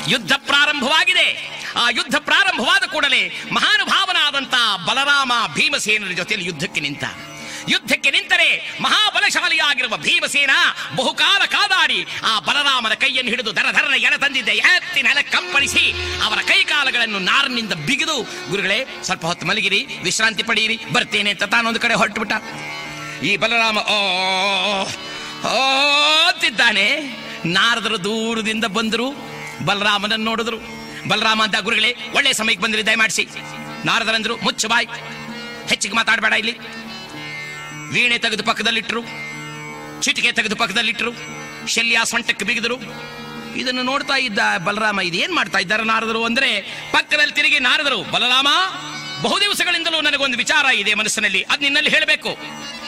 ಯುದ್ಧ ಪ್ರಾರಂಭವಾಗಿದೆ ಆ ಯುದ್ಧ ಪ್ರಾರಂಭವಾದ ಕೂಡಲೇ ಮಹಾನುಭಾವನಾದಂತ ಬಲರಾಮ ಭೀಮಸೇನರ ಜೊತೆಯಲ್ಲಿ ಯುದ್ಧಕ್ಕೆ ನಿಂತ ಯುದ್ಧಕ್ಕೆ ನಿಂತರೆ ಮಹಾಬಲಶಾಲಿಯಾಗಿರುವ ಭೀಮಸೇನ ಬಹುಕಾಲ ಕಾದಾಡಿ ಆ ಬಲರಾಮನ ಕೈಯನ್ನು ಹಿಡಿದು ದರ ದರನ ಎಳೆ ತಂದಿದ್ದೆ ಎತ್ತಿ ನೆಲ ಕಪ್ಪಳಿಸಿ ಅವರ ಕೈಕಾಲಗಳನ್ನು ನಾರಿನಿಂದ ಬಿಗಿದು ಗುರುಗಳೇ ಸ್ವಲ್ಪ ಹೊತ್ತು ಮಲಗಿರಿ ವಿಶ್ರಾಂತಿ ಪಡೆಯಿರಿ ಬರ್ತೇನೆ ಅಂತ ತಾನೊಂದು ಕಡೆ ಹೊರಟುಬಿಟ್ಟ ಈ ಬಲರಾಮ ಓ ಓ ಅಂತಿದ್ದಾನೆ ನಾರದರು ದೂರದಿಂದ ಬಂದರು ಬಲರಾಮನನ್ನು ನೋಡಿದ್ರು ಬಲರಾಮ ಅಂತ ಗುರುಗಳೇ ಒಳ್ಳೆ ಸಮಯಕ್ಕೆ ಬಂದ್ರಿ ದಯಮಾಡಿಸಿ ನಾರದರಂದ್ರು ಮುಚ್ಚು ಬಾಯ್ ಹೆಚ್ಚಿಗೆ ಮಾತಾಡಬೇಡ ಇಲ್ಲಿ ವೀಣೆ ತೆಗೆದು ಪಕ್ಕದಲ್ಲಿಟ್ಟರು ಚಿಟಿಕೆ ತೆಗೆದು ಪಕ್ಕದಲ್ಲಿಟ್ಟರು ಶಲ್ಯ ಸೊಂಟಕ್ಕೆ ಬಿಗಿದರು ಇದನ್ನು ನೋಡ್ತಾ ಇದ್ದ ಬಲರಾಮ ಇದು ಏನ್ ಮಾಡ್ತಾ ಇದ್ದಾರೆ ನಾರದರು ಅಂದ್ರೆ ಪಕ್ಕದಲ್ಲಿ ತಿರುಗಿ ನಾರದರು ಬಲರಾಮ ಬಹು ದಿವಸಗಳಿಂದಲೂ ನನಗೊಂದು ವಿಚಾರ ಇದೆ ಮನಸ್ಸಿನಲ್ಲಿ ಅದು ನಿನ್ನಲ್ಲಿ ಹೇಳಬೇಕು